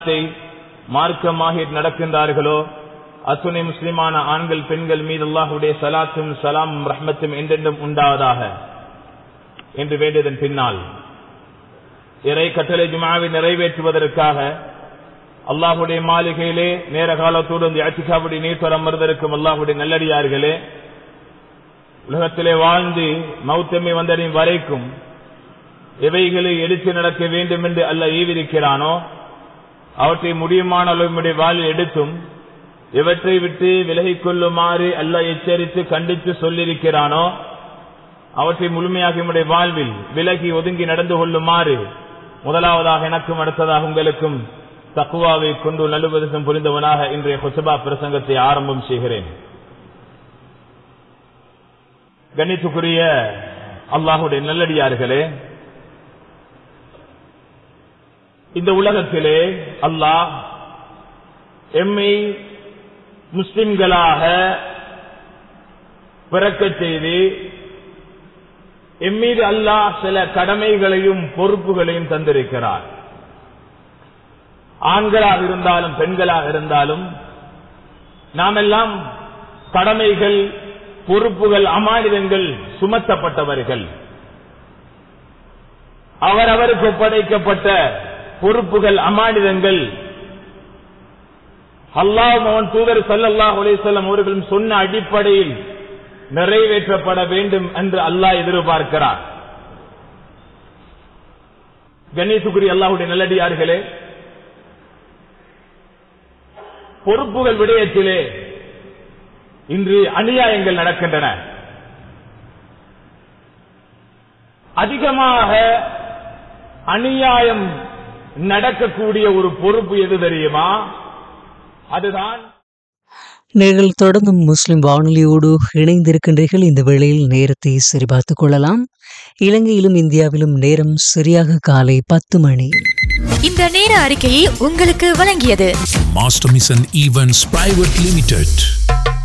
இஸ்லாத்தை மார்க்கமாக நடக்கின்றார்களோ அத்துணை முஸ்லிமான ஆண்கள் பெண்கள் மீது அல்லாஹுடைய சலாத்தும் சலாமும் ரஹ்மத்தும் என்றென்றும் உண்டாவதாக என்று வேண்டியதன் பின்னால் இறை கட்டளை ஜுமாவை நிறைவேற்றுவதற்காக அல்லாஹுடைய மாளிகையிலே நேர காலத்தோடு இந்த அச்சிகாவுடைய நீர் அமர்ந்திருக்கும் அல்லாஹுடைய நல்லடியார்களே உலகத்திலே வாழ்ந்து மௌத்தமை வந்தடையும் வரைக்கும் எவைகளை எடுத்து நடக்க வேண்டும் என்று அல்ல ஈவிருக்கிறானோ அவற்றை முடியுமான அளவுடைய வாழ்வில் எடுத்தும் இவற்றை விட்டு விலகிக் கொள்ளுமாறு அல்ல எச்சரித்து கண்டித்து சொல்லியிருக்கிறானோ அவற்றை முழுமையாக நம்முடைய வாழ்வில் விலகி ஒதுங்கி நடந்து கொள்ளுமாறு முதலாவதாக எனக்கும் அடுத்ததாக உங்களுக்கும் தக்குவாவை கொண்டு நல்லுபதம் புரிந்தவனாக இன்றைய கொசபா பிரசங்கத்தை ஆரம்பம் செய்கிறேன் கணித்துக்குரிய அல்லாஹுடைய நல்லடியார்களே இந்த உலகத்திலே அல்லாஹ் எம்மை முஸ்லிம்களாக பிறக்கச் செய்து எம்மீது அல்லாஹ் சில கடமைகளையும் பொறுப்புகளையும் தந்திருக்கிறார் ஆண்களாக இருந்தாலும் பெண்களாக இருந்தாலும் நாமெல்லாம் கடமைகள் பொறுப்புகள் அமானிதங்கள் சுமத்தப்பட்டவர்கள் அவரவருக்கு ஒப்படைக்கப்பட்ட பொறுப்புகள் அமானிதங்கள் அல்லாஹ் மோகன் தூதர் சல்லாஹ் அலிசல்லம் அவர்களும் சொன்ன அடிப்படையில் நிறைவேற்றப்பட வேண்டும் என்று அல்லாஹ் எதிர்பார்க்கிறார் கணேசுகுரி அல்லாஹுடைய நல்லடியார்களே பொறுப்புகள் விடயத்திலே இன்று அநியாயங்கள் நடக்கின்றன அதிகமாக அநியாயம் நடக்கக்கூடிய ஒரு பொறுப்பு எது தெரியுமா அதுதான் நீங்கள் தொடர்ந்தும் முஸ்லிம் வானொலியோடு இணைந்திருக்கின்றீர்கள் இந்த வேளையில் நேரத்தை சரிபார்த்துக் கொள்ளலாம் இலங்கையிலும் இந்தியாவிலும் நேரம் சரியாக காலை பத்து மணி இந்த நேர அறிக்கையை உங்களுக்கு வழங்கியது Master Mission Events Private Limited.